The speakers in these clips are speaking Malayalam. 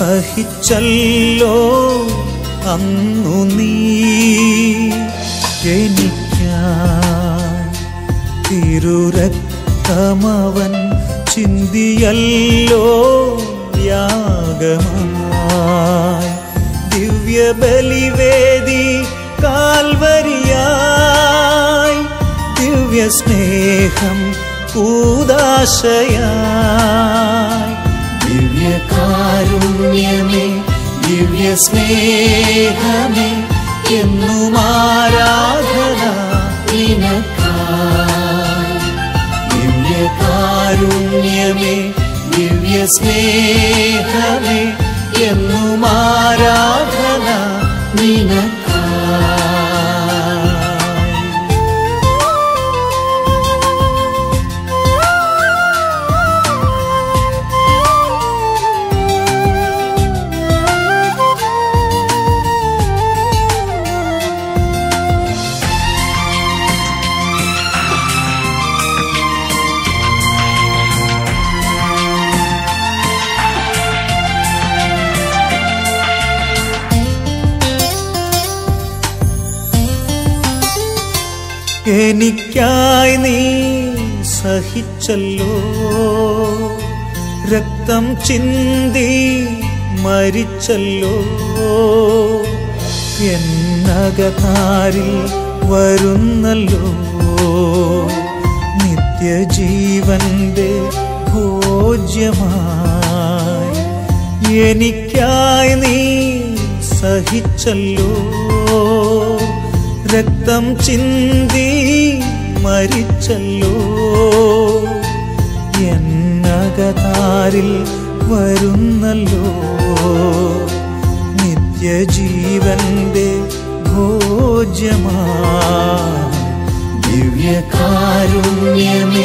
സഹിച്ചല്ലോ അന്നു നീ എനിക്കായി തിരുരക്തമവൻ ചിന്തിയല്ലോ യാഗമായി ദിവ്യബലിവേദി കാൽവരിയായി ദിവ്യസ്നേഹം കൂതാശയായി ദിവ്യകാരുണ്യമേ ദിവ്യസ്നേഹമേ എന്നും ആരാധന നിനക്കായി ദിവ്യകാരുണ്യമേ ദിവ്യസ്നേഹമേ എന്നും ആരാധന നിനക്കായി എനിക്കായി നീ സഹിച്ചല്ലോ രക്തം ചിന്തി മരിച്ചല്ലോ എന്നകതാരിൽ വരുന്നല്ലോ നിത്യജീവന്റെ ഭോജ്യമായി എനിക്കായി നീ സഹിച്ചല്ലോ രക്തം ചിന്തി മരിച്ചല്ലോ എന്നകതാരിൽ വരുന്നല്ലോ നിത്യജീവന്റെ ഭോജ്യമായി ദിവ്യകാരുണ്യമേ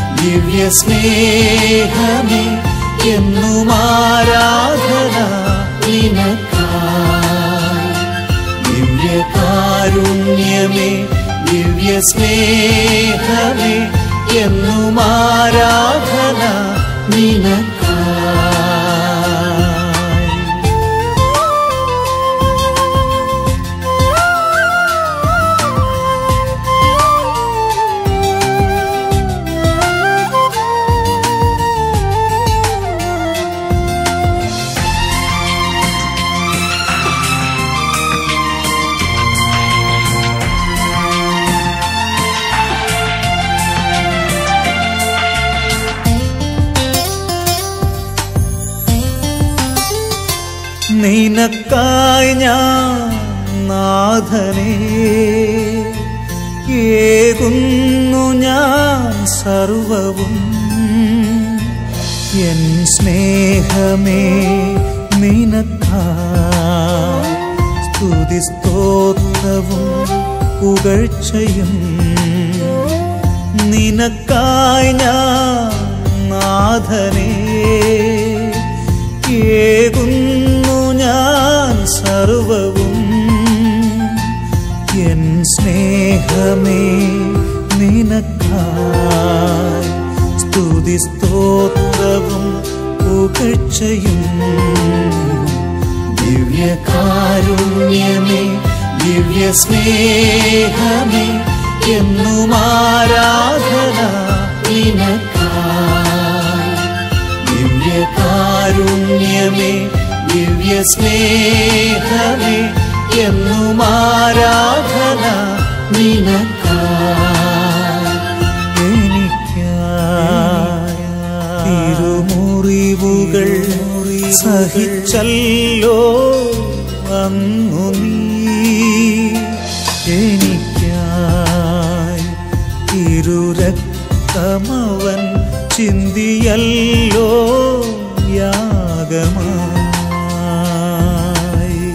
ദിവ്യസ്നേഹമേ എന്നും ആരാധന നിനക്കായി ദിവ്യകാരുണ്യമേ ദിവ്യസ്നേഹമേ എന്നും ആരാധന നിനക്കായി നിനക്കായി ഞാൻ നാഥനെ ഏകുന്നു ഞാൻ സർവവും എൻ സ്നേഹമേ നിനക്കായി സ്തുതി സ്തോത്രവും പുകഴ്ചയും നിനക്കായി ഞാൻ നാഥനെ ഏകുന്നു ഞാൻ സർവവും എൻ സ്നേഹമേ നിനക്കായി സ്തുതി സ്തോത്രവും പുകഴ്ചയും ദിവ്യകാരുണ്യമേ ദിവ്യസ്നേഹമേ എന്നും ആരാധന നിനക്കായി ദിവ്യകാരുണ്യമേ ദിവ്യസ്നേഹമേ എന്നും ആരാധന നിനക്കായി എനിക്കായി തിരുമുറിവുകൾ സഹിച്ചല്ലോ അന്നു നീ എനിക്കായി തിരുരക്തമവൻ ചിന്തിയല്ലോ യാഗമായി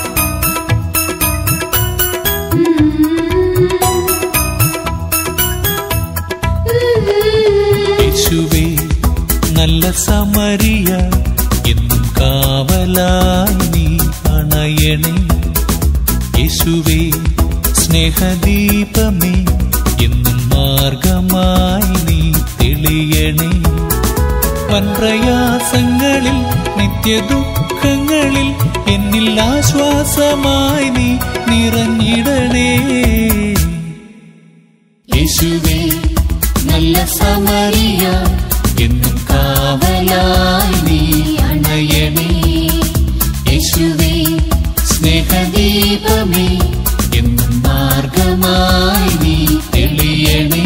ആ തെളിയണേ യേശുവേ സ്നേഹദീപമേ എന്നും മാർഗമായി നീ തെളിയണേ വൻപ്രയാസങ്ങളിൽ നിത്യദുഃഖങ്ങളിൽ എന്നിൽ ആശ്വാസമായി നീ നിറഞ്ഞിടണേ യേശുവേ നല്ല സമറിയ എന്നും കാവലായി നീ അണയണേ യേശുവേ സ്നേഹദീപമേ എന്നും മാർഗമായി നീ തെളിയണേ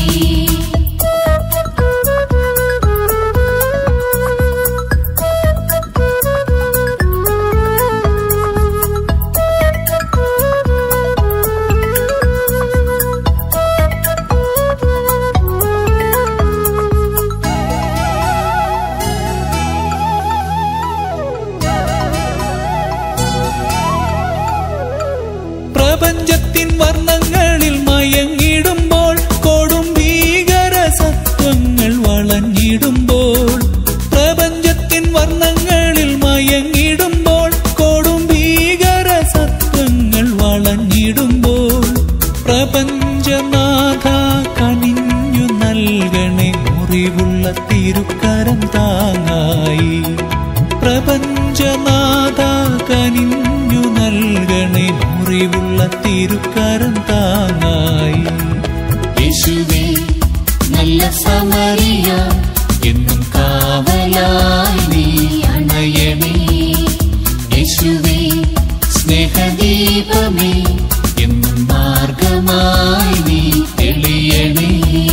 പ്രപഞ്ചത്തിൻ വർണ്ണങ്ങളിൽ മയങ്ങിടുമ്പോൾ കൊടും ഭീകര സത്വങ്ങൾ വളഞ്ഞിടുമ്പോൾ പ്രപഞ്ചത്തിൻ വർണ്ണങ്ങളിൽ മയങ്ങിടുമ്പോൾ കൊടും ഭീകര സത്വങ്ങൾ വളഞ്ഞിടുമ്പോൾ പ്രപഞ്ചനാഥ കനിഞ്ഞു നൽകണേ മുറിവുള്ള തിരുക്കരം താങ്ങായി പ്രപഞ്ചനാഥ കനിഞ്ഞു നൽകണേ മുറിവുള്ള തിരുക്കരം താങ്ങായി യേശുവേ നല്ല സമറിയ എന്നും കാവലായി നീ അണയണേ യേശുവേ സ്നേഹദീപമേ എന്നും മാർഗമായി നീ തെളിയണേ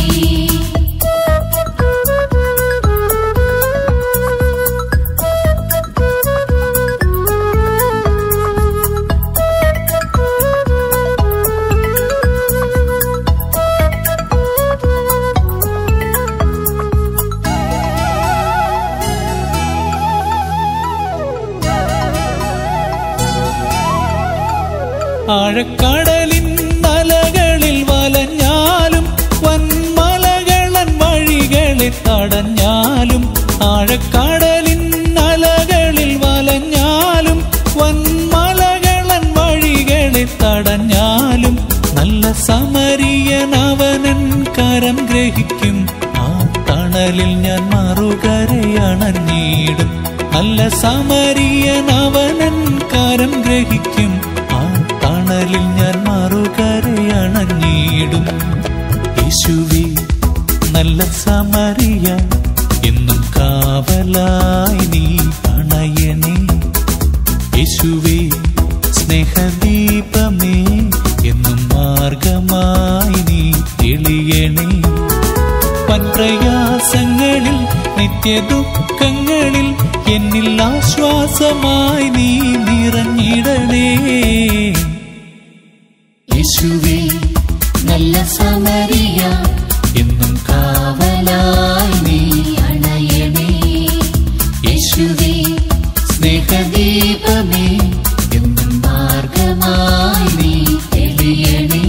ആഴക്കടലിൻ മലകളിൽ വലഞ്ഞാലും വൻമലകളൻ വഴികളെ തടഞ്ഞാലും ആഴക്കടലിൻ അലകളിൽ വലഞ്ഞാലും വൻമലകളൻ വഴികളെ തടഞ്ഞാലും നല്ല സമരിയൻ അവനൻ കരം ഗ്രഹിക്കും ആ തണലിൽ ഞാൻ മറുകരയണഞ്ഞിടും നല്ല സമരിയൻ അവനൻ കരം ഗ്രഹിക്കും ആ തണലിൽ ഞാൻ മറുകരയണഞ്ഞിടും യേശുവേ നല്ല സമറിയ എന്നും കാവലായി നീ അണയണേ യേശുവേ സ്നേഹദീപമേ എന്നും മാർഗമായി നീ തെളിയണേ വൻപ്രയാസങ്ങളിൽ നിത്യദുഃഖങ്ങളിൽ എന്നിൽ ആശ്വാസമായി നീ നിറഞ്ഞിടണേ യേശുവേ നല്ല സമറിയ എന്നും കാവലായി നീ അണയണേ യേശുവേ സ്നേഹദീപമേ എന്നും മാർഗമായി നീ തെളിയണേ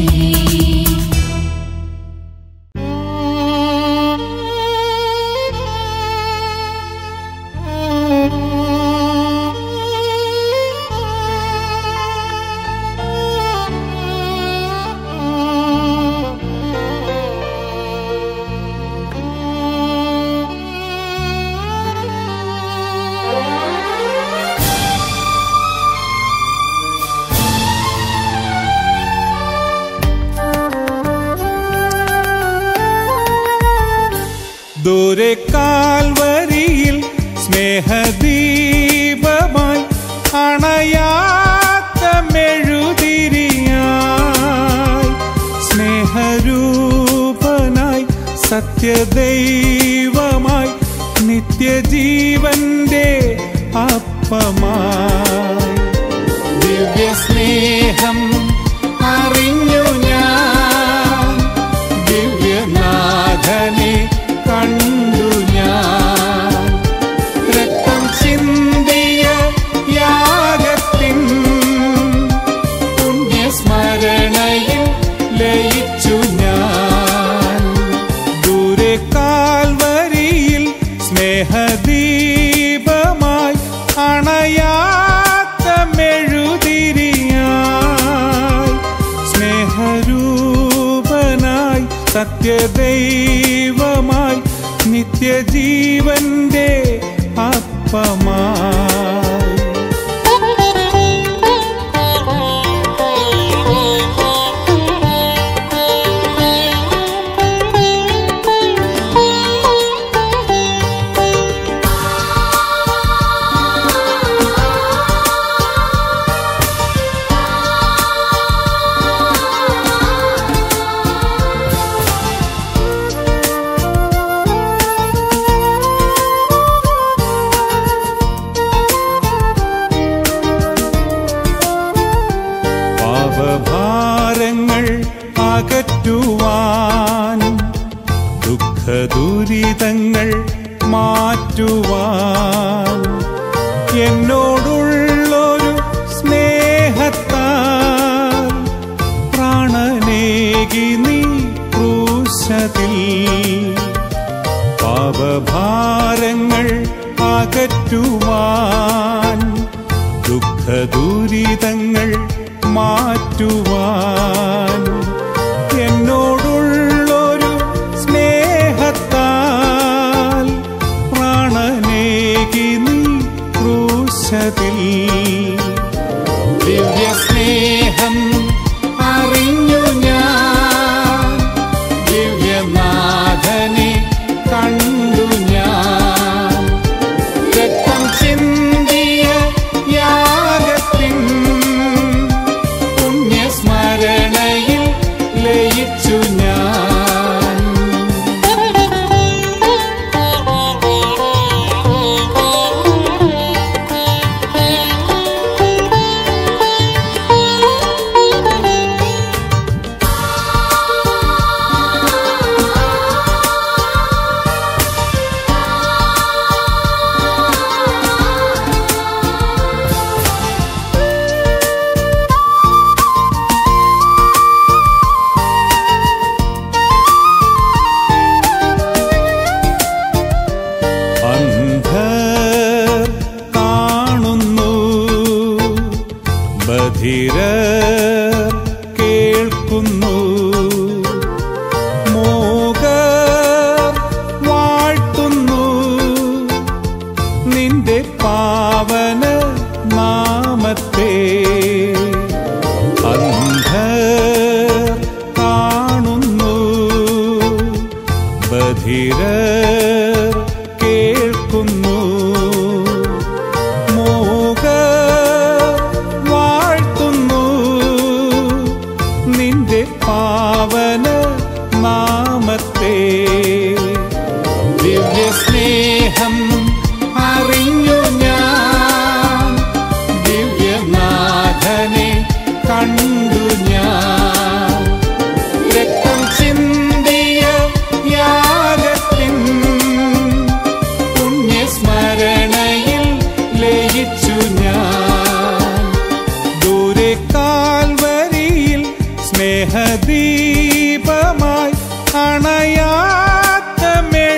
ദൂരെ കാൽവരിയിൽ സ്നേഹദീപമായി അണയാത്ത മെഴുതിരിയായി സ്നേഹരൂപനായി സത്യദൈവമായി നിത്യജീവന്റെ അപ്പമായി ദിവ്യസ്നേഹം അറിഞ്ഞു ഞാൻ ദിവ്യനാഥനെ കണ്ടു ഞാൻ രക്തം ചിന്തിയ യാഗത്തിൻ പുണ്യസ്മരണയിൽ ലയിച്ചു ഞാൻ ദൂരെ കാൽവരിയിൽ സ്നേഹദീപമായി അണയാ സത്യദൈവമായി നിത്യജീവന്റെ അപ്പമായി പാപഭാരങ്ങൾ അകറ്റുവാൻ ദുഃഖദുരിതങ്ങൾ മാറ്റുവാൻ എന്നോടുള്ളൊരു സ്നേഹത്താൽ പ്രാണനേകി നീ ക്രൂശതിൽ പാപഭാരങ്ങൾ അകറ്റുവാൻ ദുഃഖദുരിതങ്ങൾ മാറ്റുവാൻ എന്നോടുള്ളൊരു സ്നേഹത്താൽ പ്രാണനേകി നീ ക്രൂശതിൽ ദിവ്യ സ്നേഹം അറിഞ്ഞു ഞാൻ ദിവ്യനാഥനെ കണ്ടു ഞാൻ രക്തം ചിന്തിയ യാഗത്തിൻ പുണ്യസ്മരണയിൽ ലയിച്ചു ഞാൻ അന്ധർ കാണുന്നു ബധിരർ കേൾക്കുന്നു മോകർ വാഴ്ത്തുന്നു നിന്റെ പാവന നാമത്തെ അന്ധർ കാണുന്നു ബധിരർ കേൾക്കുന്നു മോകർ വാഴ്ത്തുന്നു നിന്റെ പാവന നാമത്തെ ദിവ്യ സ്നേഹം അറിഞ്ഞു ഞാൻ ദിവ്യനാഥനെ കണ്ടു ഞാൻ രക്തം ചിന്തിയ യാഗത്തിൻ പുണ്യസ്മരണയിൽ ലയിച്ചു ഞാൻ ദൂരെ കാൽവരിയിൽ സ്നേഹദീപമായി അണയാത്ത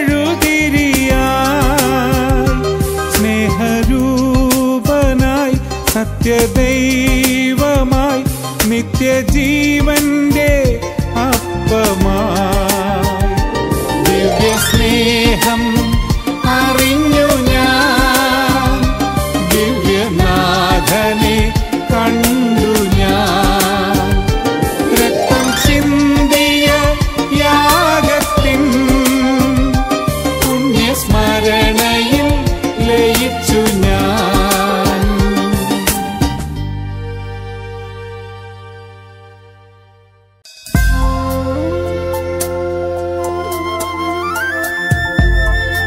മെഴുതിരിയായി സ്നേഹരൂപനായി സത്യദൈവമായി നിത്യജീവന്റെ അപ്പമായി ദിവ്യ സ്നേഹം അറിഞ്ഞു ഞാൻ ദിവ്യനാഥനെ കണ്ടു ഞാൻ രക്തം ചിന്തിയ യാഗത്തിൻ പുണ്യസ്മരണയിൽ ലയിച്ചു ഞാൻ ആ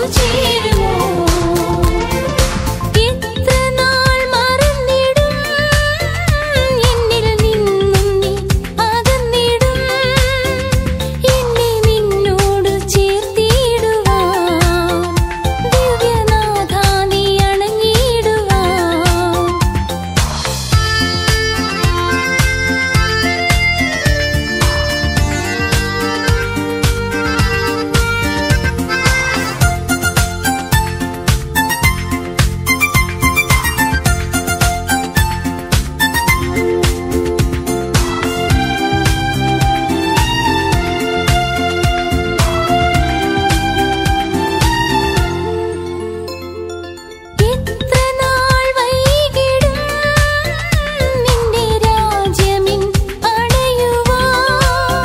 ചേരുമോ എത്ര നാൾ മറന്നിടും എന്നിൽ നിന്നും നീ അകന്നിടും എന്നെ നിന്നോട് ചേർത്തിടുവാൻ ദിവ്യനാഥ നീ അണഞ്ഞിടുവാൻ എത്ര നാൾ വൈകിടും നിന്റെ രാജ്യമിൻ അണയുവാൻ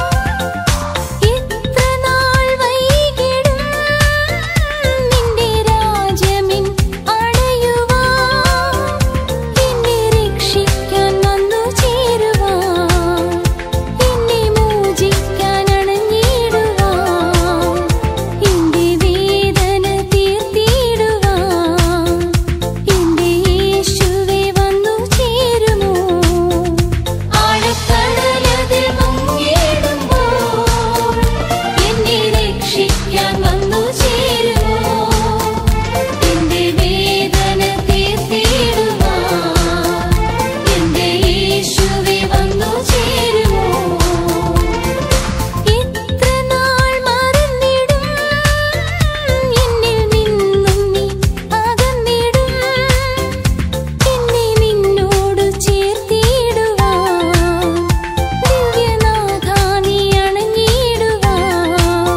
എത്ര നാൾ വൈകിടും നിന്റെ രാജ്യമിൻ അണയുവാൻ എന്നെ രക്ഷിക്കാൻ വന്നു ചേരുവാൻ എന്നെ മോചിക്കാൻ അണഞ്ഞിടുവാൻ എന്റെ വേദന തീർത്തിടുവാൻ എന്റെ യേശുവേ വന്നു ചേരുമോ ആഴക്കടലതിൽ മുങ്ങിടുമ്പോൾ എന്നെ രക്ഷിക്കാൻ വന്നു ചേരുമോ എന്റെ വേദന തീർത്തിടുവാൻ എന്റെ യേശുവേ വന്നു ചേരുമോ എത്ര നാൾ മറന്നിടും എന്നിൽ നിന്നും നീ അകന്നിടും എന്നെ നിന്നോട് ചേർത്തിടുവാൻ ദിവ്യനാഥ നീ അണഞ്ഞിടുവാൻ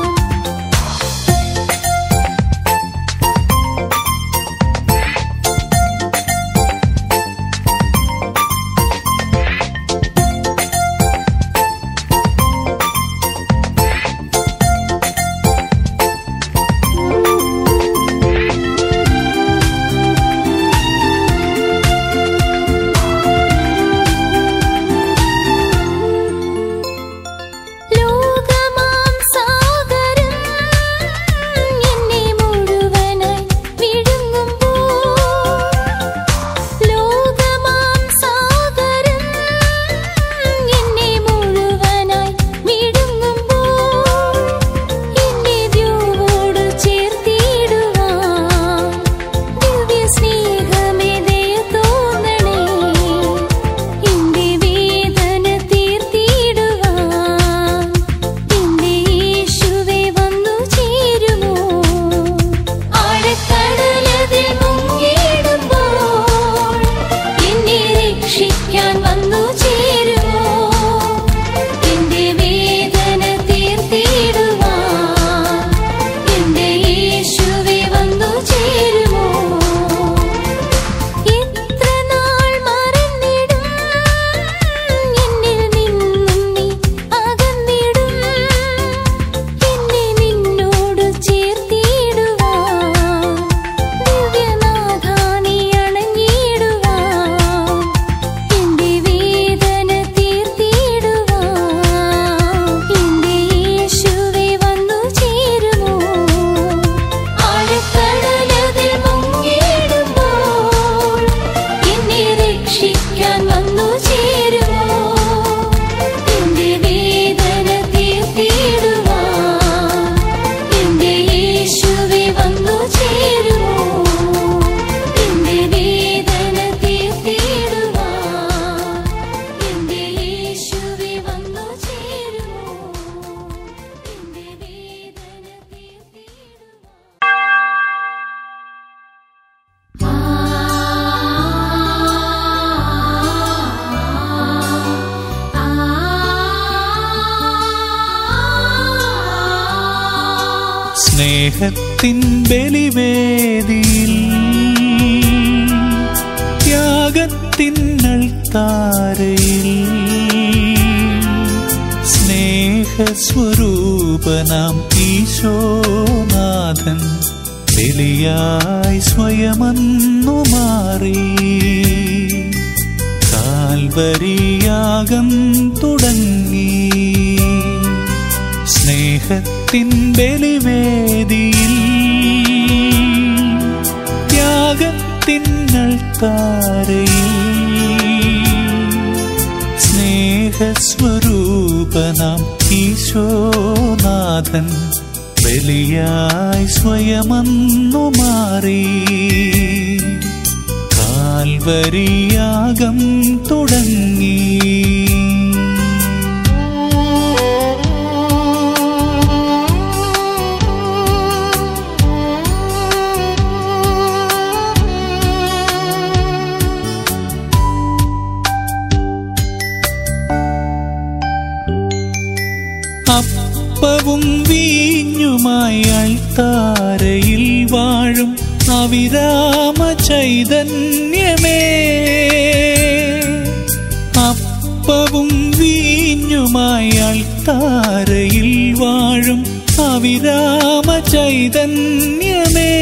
ലോകമാം സാഗരം എന്നെ മുഴുവനായി വിഴുങ്ങുമ്പോൾ ലോകമാം സാഗരം എന്നെ മുഴുവനായി വിഴുങ്ങുമ്പോൾ എന്നെ ദ്യോവോട് ചേർത്തിടുവാൻ ദിവ്യ സ്നേഹമേ ദയ തോന്നണേ എന്റെ വേദന തീർത്തിടുവാൻ എന്റെ യേശുവേ വന്നു ചേരുമോ ആഴക്കടലതിൽ മുങ്ങിടുമ്പോൾ എന്നെ രക്ഷിക്കാൻ വന്നു ചേരുമോ എന്റെ വേദന തീർത്തിടുവാൻ എന്റെ യേശുവേ വന്നു ചേരുമോ എത്ര നാൾ മറന്നിടും എന്നിൽ നിന്നും നീ അകന്നിടും എന്നെ നിന്നോട് ചേർത്തിടുവാൻ ദിവ്യനാഥ നീ അണഞ്ഞിടുവാൻ എന്റെ വേദന തീർത്തിടുവാൻ എന്റെ യേശുവേ വന്നു ചേരുമോ ആഴക്കടലതിൽ മുങ്ങിടുമ്പോൾ എന്നെ രക്ഷിക്കാൻ വന്നു ചേരുമോ എന്റെ വേദന തീർത്തിടുവാൻ എന്റെ യേശുവേ വന്നു ചേരുമോ എന്റെ വേദന തീർത്തിടുവാൻ എന്റെ യേശുവേ വന്നു ചേരുമോ എന്റെ വേദന തീർത്തിടുവാൻ സ്നേഹത്തിൻ ബലിവേദിയിൽ ത്യാഗത്തിൻ അൾത്താരയിൽ സ്നേഹസ്വരൂപനാം ഈശോനാഥൻ ബലിയായി സ്വയമന്നു മാറി കാൽവരിയാകം തുടങ്ങി സ്നേഹത്തിൻ ബലിവേദിയിൽ സ്നേഹസ്വരൂപനാം ഈശോനാഥൻ ബലിയായി സ്വയമന്നു മാറി കാൽവരിയാകം തുടങ്ങി അപ്പവും വീഞ്ഞുമായി അൾത്താരയിൽ വാഴും അവിരാമ ചൈതന്യമേ അപ്പവും വീഞ്ഞുമായി അൾത്താരയിൽ വാഴും അവിരാമ ചൈതന്യമേ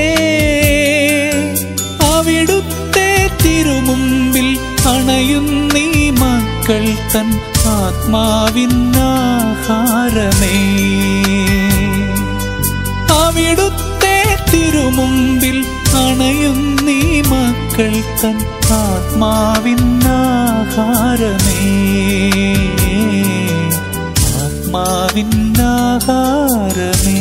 അവിടുത്തെ തിരുമുമ്പിൽ അണയുന്നീ മക്കൾ തൻ ആത്മാവിന്നാഹാരമേ അവിടുത്തെ തിരുമുമ്പിൽ അണയുന്നീ മക്കൾ തൻ ആത്മാവിന്നാഹാരമേ ആത്മാവിന്നാഹാരമേ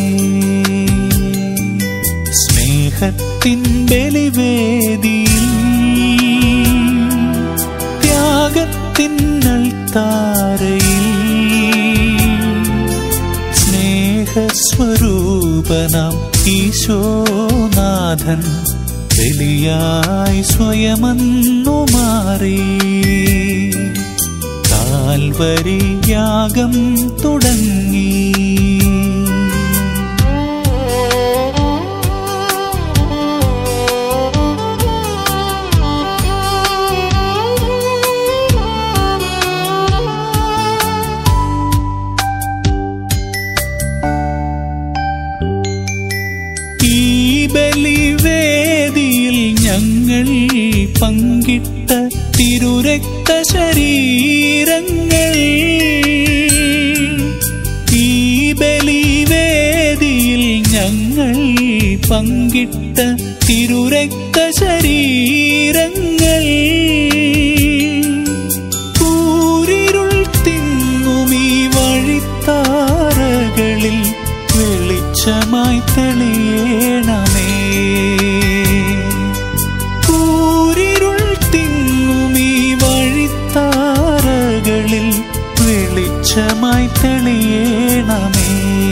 സ്നേഹത്തിൻ ബലിവേദിയിൽ ത്യാഗത്തിൻ അൾത്താരയിൽ സ്നേഹസ്വരൂപനാം ഈശോനാഥൻ ബലിയായി സ്വയമന്നു മാറി കാൽവരിയാകം തുടങ്ങി ഈ ബലിവേദിയിൽ ഞങ്ങൾ പങ്കിട്ട തിരുരക്ത ശരീരങ്ങൾ ഈ ബലിവേദിയിൽ ഞങ്ങൾ പങ്കിട്ട തിരുരക്ത ശരീരങ്ങൾ കൂരിരുൾ തിങ്ങുമീ വഴിത്താരകളിൽ വെളിച്ചമായി തെളിയണമേ കൂരിരുൾ തിങ്ങുമീ വഴിത്താരകളിൽ വെളിച്ചമായി തെളിയണമേ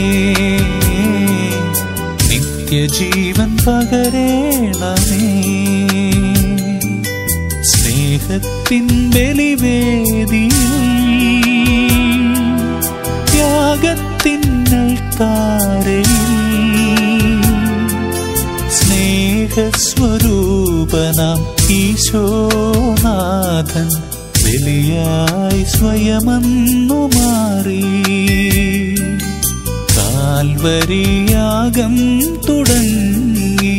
നിത്യജീവൻ പകരേണമേ സ്നേഹത്തിൻ ബലിവേദിയിൽ ത്യാഗത്തിൻ അൾത്താരയിൽ സ്നേഹസ്വരൂപനാം ഈശോനാഥൻ ബലിയായി സ്വയമന്നു മാറി കാൽവരിയാകം തുടങ്ങി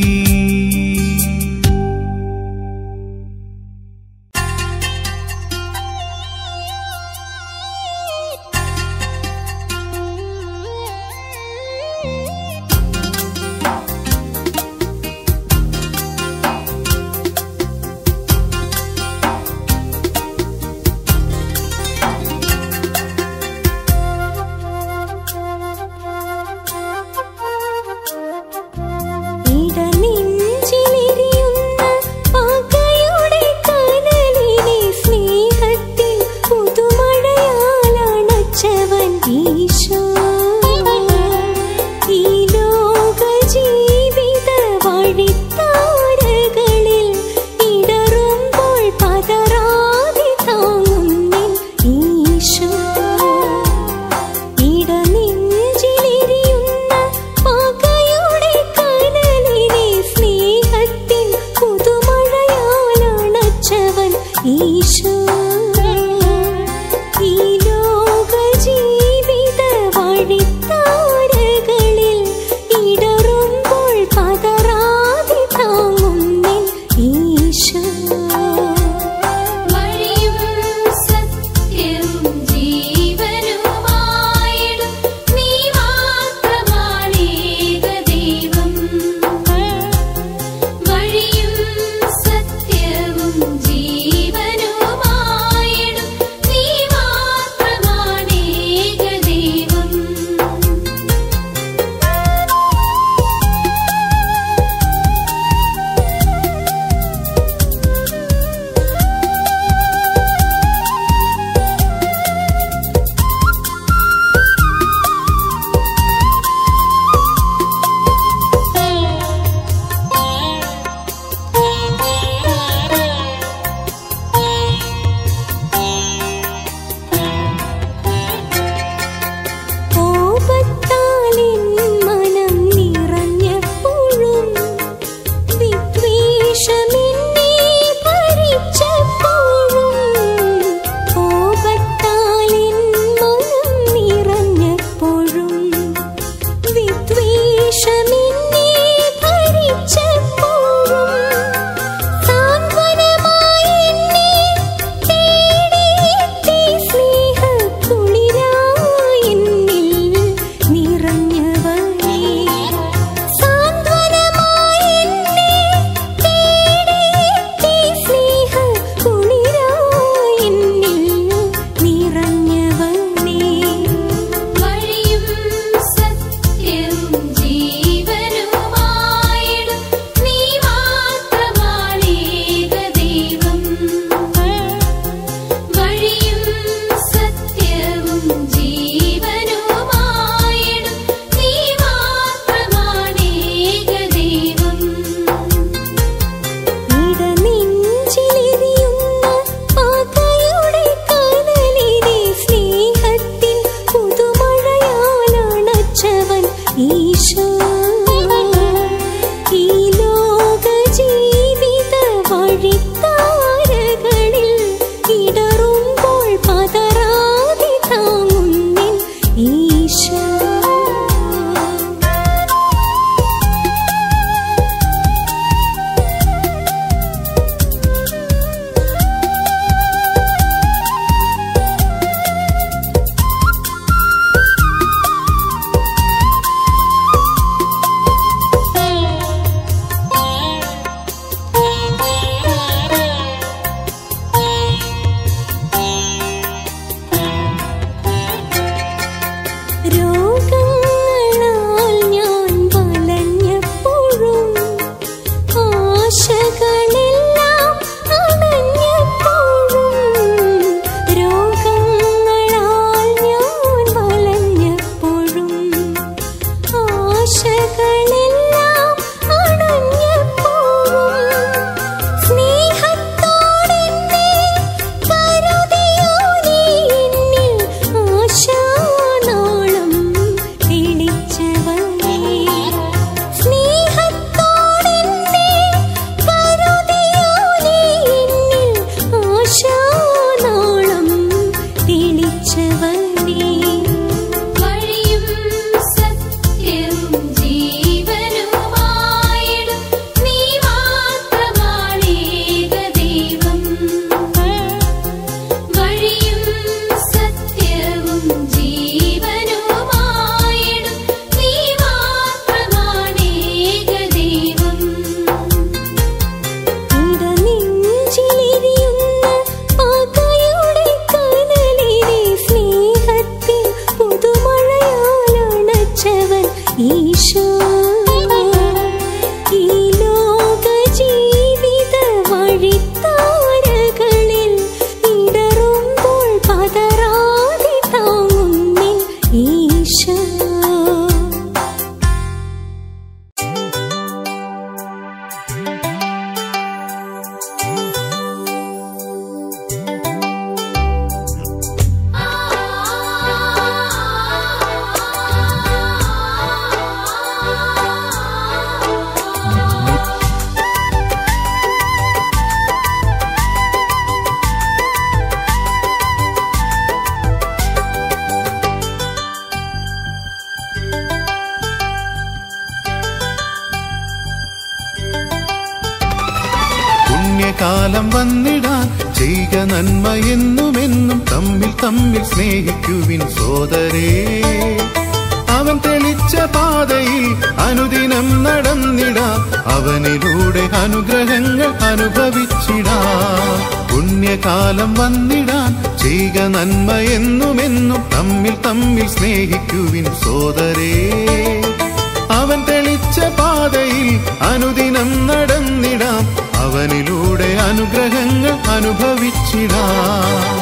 പുണ്യകാലം വന്നിടാൻ ചെയ്യുക നന്മ എന്നുമെന്നും തമ്മിൽ തമ്മിൽ സ്നേഹിക്കുവിൻ സോദരേ അവൻ തെളിച്ച പാതയിൽ അനുദിനം നടന്നിടാം അവനിലൂടെ അനുഗ്രഹങ്ങൾ അനുഭവിച്ചിടാം പുണ്യകാലം വന്നിടാൻ ചെയ്യുക നന്മ എന്നുമെന്നും തമ്മിൽ തമ്മിൽ സ്നേഹിക്കുവിൻ സോദരേ അവൻ തെളിച്ച പാതയിൽ അനുദിനം നടന്നിടാം അവനിലൂടെ അനുഗ്രഹങ്ങൾ അനുഭവിച്ചിടാം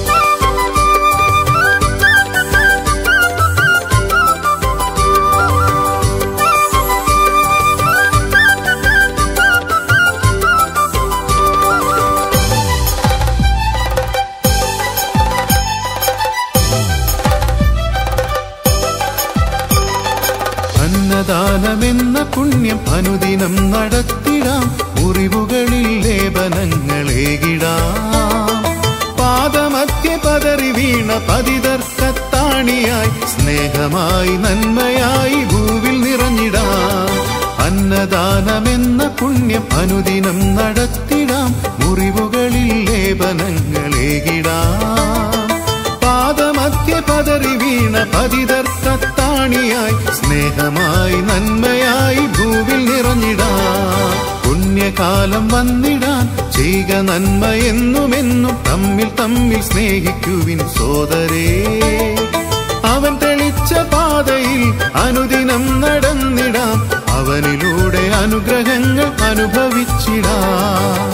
അന്നദാനമെന്ന പുണ്യം അനുദിനം നടത്തിടാം മുറിവുകളിൽ ലേപനങ്ങളേകിടാം പാദമധ്യ പതറി വീണ പതിതർക്കത്താണിയായി സ്നേഹമായി നന്മയായി ഭൂവിൽ നിറഞ്ഞിടാം അന്നദാനമെന്ന പുണ്യം അനുദിനം നടത്തിടാം മുറിവുകളിൽ ലേപനങ്ങളേകിടാം പാദമധ്യ പതറി വീണ പതിതർക്കത്താണിയായി സ്നേഹമായി നന്മയായി ഭൂവിൽ നിറഞ്ഞിടാം പുണ്യകാലം വന്നിടാൻ ചെയ്യുക നന്മ എന്നുമെന്നും തമ്മിൽ തമ്മിൽ സ്നേഹിക്കുവിൻ സോദരേ അവൻ തെളിച്ച പാതയിൽ അനുദിനം നടന്നിടാം അവനിലൂടെ അനുഗ്രഹങ്ങൾ അനുഭവിച്ചിടാം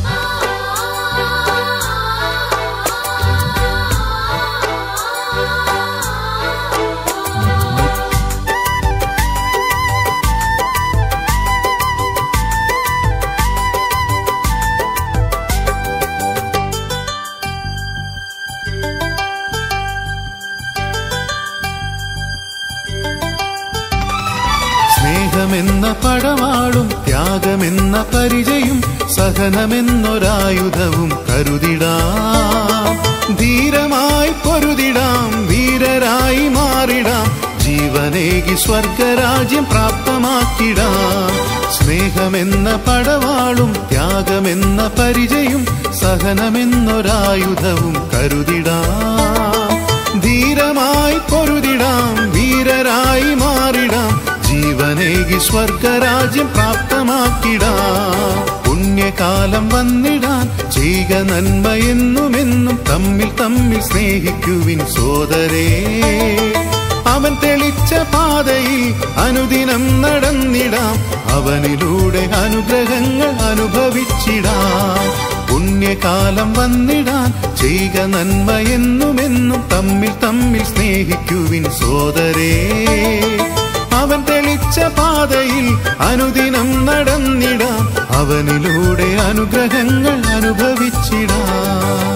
സ്നേഹമെന്ന പടവാളും ത്യാഗമെന്ന പരിചയും സഹനമെന്നൊരായുധവും കരുതിടാം ധീരമായി പൊരുതിടാം വീരരായി മാറിടാം ജീവനേകി സ്വർഗരാജ്യം പ്രാപ്തമാക്കിടാം സ്നേഹമെന്ന പടവാളും ത്യാഗമെന്ന പരിചയും സഹനമെന്നൊരായുധവും കരുതിടാം ധീരമായി പൊരുതിടാം വീരരായി മാറിടാം ജീവനേകി സ്വർഗരാജ്യം പ്രാപ്തമാക്കിടാം പുണ്യകാലം വന്നിടാൻ ചെയ്യുക നന്മ എന്നുമെന്നും തമ്മിൽ തമ്മിൽ സ്നേഹിക്കുവിൻ സോദരേ അവൻ തെളിച്ച പാതയിൽ അനുദിനം നടന്നിടാം അവനിലൂടെ അനുഗ്രഹങ്ങൾ അനുഭവിച്ചിടാം പുണ്യകാലം വന്നിടാൻ ചെയ്യുക നന്മ എന്നുമെന്നും തമ്മിൽ തമ്മിൽ സ്നേഹിക്കുവിൻ സോദരേ അവൻ തെളിച്ച പാതയിൽ അനുദിനം നടന്നിടാം അവനിലൂടെ അനുഗ്രഹങ്ങൾ അനുഭവിച്ചിടാം